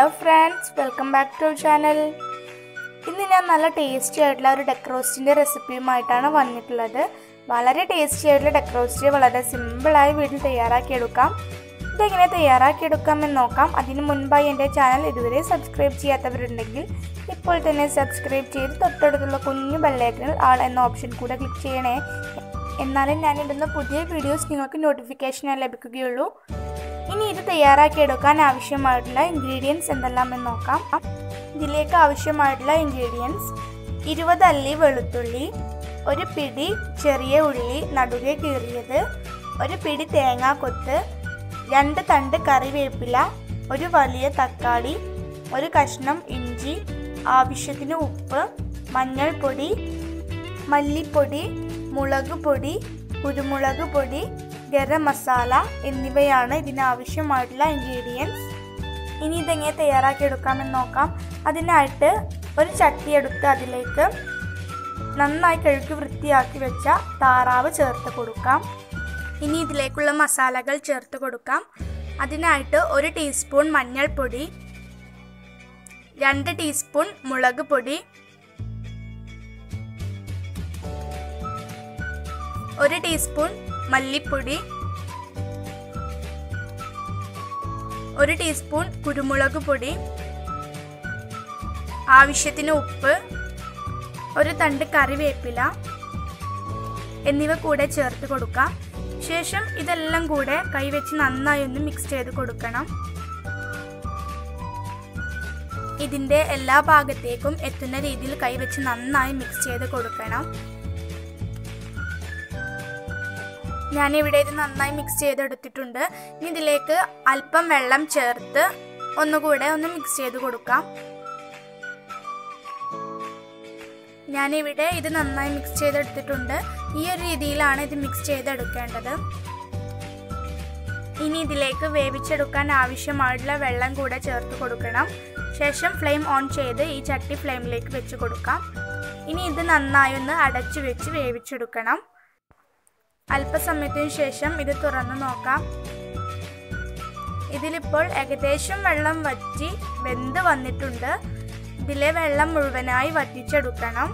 hello friends welcome back to channel ഇന്ന് ഞാൻ നല്ല ടേസ്റ്റി ആയിട്ടുള്ള ഒരു ഡെക്രോസ്റ്റിൻ്റെ റെസിപ്പിയുമായിട്ടാണ് വന്നിട്ടുള്ളത് വളരെ ടേസ്റ്റി ആയിട്ടുള്ള ഡെക്രോസ്റ്റ് വളരെ സിമ്പിളായി വീട്ടിൽ തയ്യാറാക്കിയെടുക്കാം ഇതെങ്ങനെ തയ്യാറാക്കിയെടുക്കാമെന്ന് നോക്കാം അതിന് മുൻപായി എൻ്റെ ചാനൽ ഇതുവരെ സബ്സ്ക്രൈബ് ചെയ്യാത്തവരുണ്ടെങ്കിൽ ഇപ്പോൾ തന്നെ സബ്സ്ക്രൈബ് ചെയ്ത് തൊട്ടടുത്തുള്ള കുഞ്ഞു ബെല്ലൈക്കണിൽ ആൾ എന്ന ഓപ്ഷൻ കൂടെ ക്ലിക്ക് ചെയ്യണേ എന്നാലും ഞാനിടുന്ന പുതിയ വീഡിയോസ് നിങ്ങൾക്ക് നോട്ടിഫിക്കേഷനായി ലഭിക്കുകയുള്ളൂ ഇനി ഇത് തയ്യാറാക്കിയെടുക്കാൻ ആവശ്യമായിട്ടുള്ള ഇൻഗ്രീഡിയൻസ് എന്തെല്ലാമെന്ന് നോക്കാം ഇതിലേക്ക് ആവശ്യമായിട്ടുള്ള ഇൻഗ്രീഡിയൻസ് ഇരുപത് അല്ലി വെളുത്തുള്ളി ഒരു പിടി ചെറിയ ഉള്ളി നടുകെ കീറിയത് ഒരു പിടി തേങ്ങാക്കൊത്ത് രണ്ട് തണ്ട് കറിവേപ്പില ഒരു വലിയ തക്കാളി ഒരു കഷ്ണം ഇഞ്ചി ആവശ്യത്തിന് ഉപ്പ് മഞ്ഞൾപ്പൊടി മല്ലിപ്പൊടി മുളക് പൊടി കുരുമുളക് പൊടി ഗരം മസാല എന്നിവയാണ് ഇതിനാവശ്യമായിട്ടുള്ള ഇൻഗ്രീഡിയൻസ് ഇനി ഇതെങ്ങനെ തയ്യാറാക്കിയെടുക്കാമെന്ന് നോക്കാം അതിനായിട്ട് ഒരു ചട്ടി എടുത്ത് അതിലേക്ക് നന്നായി കഴുകി വൃത്തിയാക്കി വെച്ച താറാവ് ചേർത്ത് കൊടുക്കാം ഇനി ഇതിലേക്കുള്ള മസാലകൾ ചേർത്ത് കൊടുക്കാം അതിനായിട്ട് ഒരു ടീസ്പൂൺ മഞ്ഞൾപ്പൊടി രണ്ട് ടീസ്പൂൺ മുളക് പൊടി ഒരു ടീസ്പൂൺ മല്ലിപ്പൊടി ഒരു ടീസ്പൂൺ കുരുമുളക് പൊടി ആവശ്യത്തിന് ഉപ്പ് ഒരു തണ്ട് കറിവേപ്പില എന്നിവ കൂടെ ചേർത്ത് കൊടുക്കാം ശേഷം ഇതെല്ലാം കൂടെ കൈവച്ച് നന്നായി ഒന്ന് മിക്സ് ചെയ്ത് കൊടുക്കണം ഇതിൻ്റെ എല്ലാ ഭാഗത്തേക്കും എത്തുന്ന രീതിയിൽ കൈവച്ച് നന്നായി മിക്സ് ചെയ്ത് കൊടുക്കണം ഞാനിവിടെ ഇത് നന്നായി മിക്സ് ചെയ്തെടുത്തിട്ടുണ്ട് ഇനി ഇതിലേക്ക് അല്പം വെള്ളം ചേർത്ത് ഒന്നുകൂടെ ഒന്ന് മിക്സ് ചെയ്ത് കൊടുക്കാം ഞാനിവിടെ ഇത് നന്നായി മിക്സ് ചെയ്തെടുത്തിട്ടുണ്ട് ഈ ഒരു രീതിയിലാണ് ഇത് മിക്സ് ചെയ്തെടുക്കേണ്ടത് ഇനി ഇതിലേക്ക് വേവിച്ചെടുക്കാൻ ആവശ്യമായിട്ടുള്ള വെള്ളം കൂടെ ചേർത്ത് കൊടുക്കണം ശേഷം ഫ്ലെയിം ഓൺ ചെയ്ത് ഈ ചട്ടി ഫ്ലെയിമിലേക്ക് വെച്ച് കൊടുക്കാം ഇനി ഇത് നന്നായി ഒന്ന് അടച്ചു വെച്ച് വേവിച്ചെടുക്കണം അല്പസമയത്തിന് ശേഷം ഇത് തുറന്നു നോക്കാം ഇതിലിപ്പോൾ ഏകദേശം വെള്ളം വറ്റി വെന്ത് വന്നിട്ടുണ്ട് ഇതിലെ വെള്ളം മുഴുവനായി വറ്റിച്ചെടുക്കണം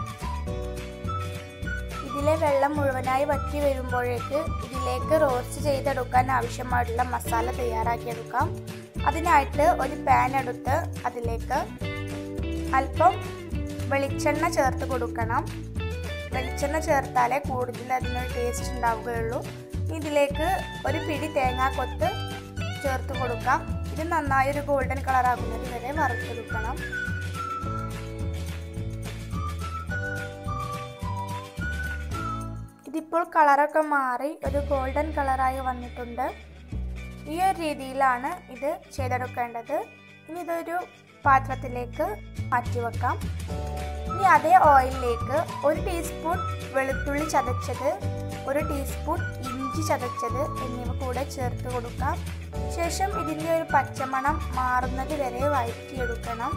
ഇതിലെ വെള്ളം മുഴുവനായി വറ്റി വരുമ്പോഴേക്ക് ഇതിലേക്ക് റോസ്റ്റ് ചെയ്തെടുക്കാൻ ആവശ്യമായിട്ടുള്ള മസാല തയ്യാറാക്കിയെടുക്കാം അതിനായിട്ട് ഒരു പാൻ എടുത്ത് അതിലേക്ക് അല്പം വെളിച്ചെണ്ണ ചേർത്ത് കൊടുക്കണം വെളിച്ചെണ്ണ ചേർത്താലേ കൂടുതൽ അതിനൊരു ടേസ്റ്റ് ഉണ്ടാവുകയുള്ളൂ ഇതിലേക്ക് ഒരു പിടി തേങ്ങാക്കൊത്ത് ചേർത്ത് കൊടുക്കാം ഇത് നന്നായി ഒരു ഗോൾഡൻ കളർ ആകുന്നത് വരെ വറുത്തെടുക്കണം ഇതിപ്പോൾ കളറൊക്കെ മാറി ഒരു ഗോൾഡൻ കളറായി വന്നിട്ടുണ്ട് ഈ ഒരു രീതിയിലാണ് ഇത് ചെയ്തെടുക്കേണ്ടത് ഇനി ഇതൊരു പാത്രത്തിലേക്ക് മാറ്റി വെക്കാം ഇനി അതേ ഓയിലിലേക്ക് ഒരു ടീസ്പൂൺ വെളുത്തുള്ളി ചതച്ചത് ഒരു ടീസ്പൂൺ ഇഞ്ചി ചതച്ചത് എന്നിവ കൂടെ ചേർത്ത് കൊടുക്കാം ശേഷം ഇതിൻ്റെ ഒരു പച്ചമണം മാറുന്നത് വരെ വഴറ്റിയെടുക്കണം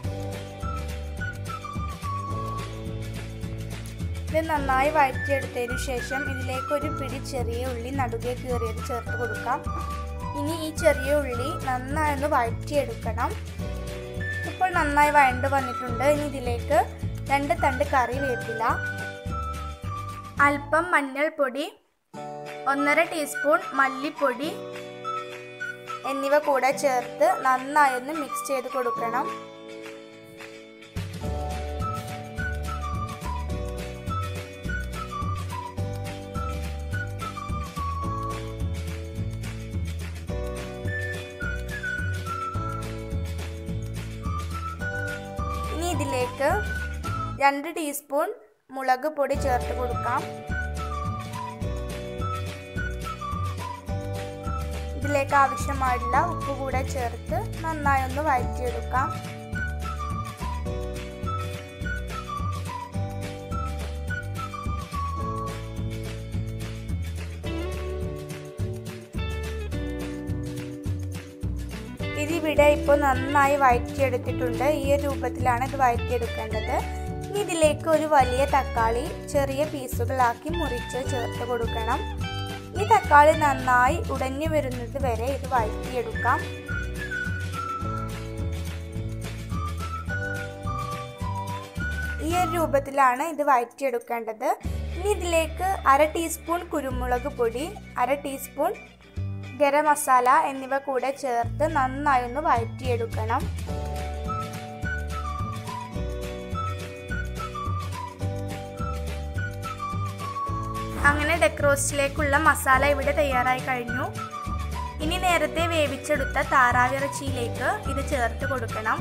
ഇത് നന്നായി വഴറ്റിയെടുത്തതിനു ശേഷം ഇതിലേക്ക് ഒരു പിടി ചെറിയ ഉള്ളി നടുകെ കീറിയത് ചേർത്ത് കൊടുക്കാം ഇനി ഈ ചെറിയ ഉള്ളി നന്നായി ഒന്ന് വഴറ്റിയെടുക്കണം ഇപ്പോൾ നന്നായി വഴണ്ട് വന്നിട്ടുണ്ട് ഇനി ഇതിലേക്ക് രണ്ട് തണ്ട് കറിവേപ്പില അല്പം മഞ്ഞൾപ്പൊടി ഒന്നര ടീസ്പൂൺ മല്ലിപ്പൊടി എന്നിവ കൂടെ ചേർത്ത് നന്നായി ഒന്ന് മിക്സ് ചെയ്ത് കൊടുക്കണം ഇനി ഇതിലേക്ക് രണ്ട് ടീസ്പൂൺ മുളക് പൊടി ചേർത്ത് കൊടുക്കാം ഇതിലേക്ക് ആവശ്യമായിട്ടുള്ള ഉപ്പ് കൂടെ ചേർത്ത് നന്നായി ഒന്ന് വഴറ്റിയെടുക്കാം ഇതിവിടെ ഇപ്പോൾ നന്നായി വഴറ്റിയെടുത്തിട്ടുണ്ട് ഈ ഒരു രൂപത്തിലാണ് ഇത് വഴറ്റിയെടുക്കേണ്ടത് ഇനി ഇതിലേക്ക് ഒരു വലിയ തക്കാളി ചെറിയ പീസുകളാക്കി മുറിച്ച് ചേർത്ത് കൊടുക്കണം ഈ തക്കാളി നന്നായി ഉടഞ്ഞു വരുന്നത് വരെ ഇത് വഴറ്റിയെടുക്കാം ഈ ഒരു രൂപത്തിലാണ് ഇത് വഴറ്റിയെടുക്കേണ്ടത് ഇനി ഇതിലേക്ക് അര ടീസ്പൂൺ കുരുമുളക് പൊടി അര ടീസ്പൂൺ ഗരം മസാല എന്നിവ കൂടെ ചേർത്ത് നന്നായി ഒന്ന് വഴറ്റിയെടുക്കണം അങ്ങനെ ഡെക്രോസ്റ്റിലേക്കുള്ള മസാല ഇവിടെ തയ്യാറായി കഴിഞ്ഞു ഇനി നേരത്തെ വേവിച്ചെടുത്ത താറാവിറച്ചിയിലേക്ക് ഇത് ചേർത്ത് കൊടുക്കണം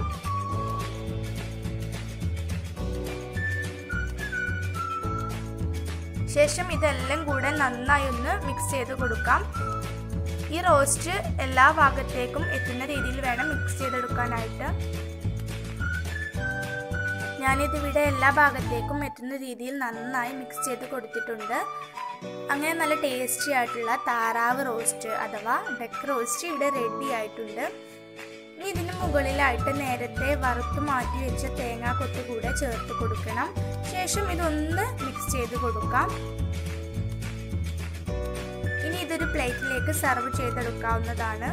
ശേഷം ഇതെല്ലാം കൂടെ നന്നായി ഒന്ന് മിക്സ് ചെയ്ത് കൊടുക്കാം ഈ റോസ്റ്റ് എല്ലാ ഭാഗത്തേക്കും എത്തുന്ന രീതിയിൽ വേണം മിക്സ് ചെയ്തെടുക്കാനായിട്ട് ഞാനിതിവിടെ എല്ലാ ഭാഗത്തേക്കും എത്തുന്ന രീതിയിൽ നന്നായി മിക്സ് ചെയ്ത് കൊടുത്തിട്ടുണ്ട് അങ്ങനെ നല്ല ടേസ്റ്റി ആയിട്ടുള്ള താറാവ് റോസ്റ്റ് അഥവാ ഡെക്ക് റോസ്റ്റ് ഇവിടെ റെഡി ആയിട്ടുണ്ട് ഇനി ഇതിന് മുകളിലായിട്ട് നേരത്തെ വറുത്ത് മാറ്റി വെച്ച തേങ്ങാ കൊത്ത് കൂടെ ചേർത്ത് കൊടുക്കണം ശേഷം ഇതൊന്ന് മിക്സ് ചെയ്ത് കൊടുക്കാം ഇനി ഇതൊരു പ്ലേറ്റിലേക്ക് സെർവ് ചെയ്തെടുക്കാവുന്നതാണ്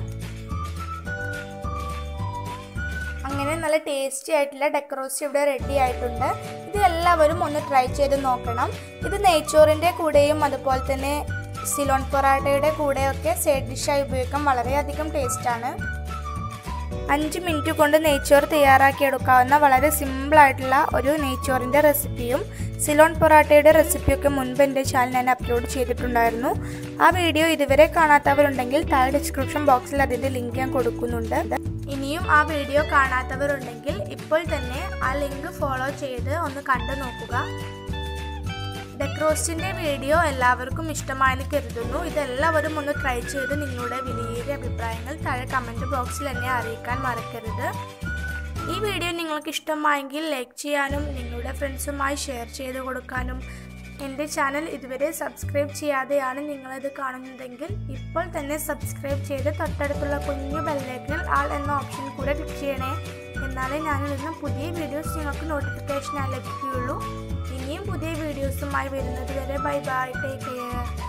അങ്ങനെ നല്ല ടേസ്റ്റി ആയിട്ടുള്ള ഡെക്കറോസ്റ്റ് ഇവിടെ റെഡി ആയിട്ടുണ്ട് ഇത് എല്ലാവരും ഒന്ന് ട്രൈ ചെയ്ത് നോക്കണം ഇത് നെയ്ച്ചോറിൻ്റെ കൂടെയും അതുപോലെ തന്നെ സിലോൺ പൊറാട്ടയുടെ കൂടെയൊക്കെ സൈഡ് ഡിഷായി ഉപയോഗിക്കാൻ വളരെയധികം ടേസ്റ്റാണ് അഞ്ച് മിനിറ്റ് കൊണ്ട് നെയ്ച്ചോറ് തയ്യാറാക്കിയെടുക്കാവുന്ന വളരെ സിമ്പിളായിട്ടുള്ള ഒരു നെയ്ച്ചോറിൻ്റെ റെസിപ്പിയും സിലോൺ പൊറാട്ടയുടെ റെസിപ്പിയൊക്കെ മുൻപ് എൻ്റെ ചാനൽ ഞാൻ അപ്ലോഡ് ചെയ്തിട്ടുണ്ടായിരുന്നു ആ വീഡിയോ ഇതുവരെ കാണാത്തവരുണ്ടെങ്കിൽ താഴെ ഡിസ്ക്രിപ്ഷൻ ബോക്സിൽ അതിൻ്റെ ലിങ്ക് ഞാൻ കൊടുക്കുന്നുണ്ട് ഇനിയും ആ വീഡിയോ കാണാത്തവരുണ്ടെങ്കിൽ ഇപ്പോൾ തന്നെ ആ ലിങ്ക് ഫോളോ ചെയ്ത് ഒന്ന് കണ്ടു നോക്കുക ഡെക്രോസ്റ്റിൻ്റെ വീഡിയോ എല്ലാവർക്കും ഇഷ്ടമായെന്ന് കരുതുന്നു ഇതെല്ലാവരും ഒന്ന് ട്രൈ ചെയ്ത് നിങ്ങളുടെ വിലയേറിയ അഭിപ്രായങ്ങൾ താഴെ കമൻറ്റ് ബോക്സിൽ എന്നെ അറിയിക്കാൻ മറക്കരുത് ഈ വീഡിയോ നിങ്ങൾക്ക് ഇഷ്ടമായെങ്കിൽ ലൈക്ക് ചെയ്യാനും നിങ്ങളുടെ ഫ്രണ്ട്സുമായി ഷെയർ ചെയ്ത് കൊടുക്കാനും എൻ്റെ ചാനൽ ഇതുവരെ സബ്സ്ക്രൈബ് ചെയ്യാതെയാണ് നിങ്ങളിത് കാണുന്നതെങ്കിൽ ഇപ്പോൾ തന്നെ സബ്സ്ക്രൈബ് ചെയ്ത് തൊട്ടടുത്തുള്ള കുഞ്ഞു ബെല്ലൈക്കനിൽ ആൾ എന്ന ഓപ്ഷൻ കൂടെ ക്ലിക്ക് ചെയ്യണേ എന്നാലേ ഞാനിടുന്ന പുതിയ വീഡിയോസ് നിങ്ങൾക്ക് നോട്ടിഫിക്കേഷനായി ലഭിക്കുകയുള്ളൂ ഇനിയും പുതിയ വീഡിയോസുമായി വരുന്നത് വരെ ബൈ ബൈ ടേക്ക് കെയർ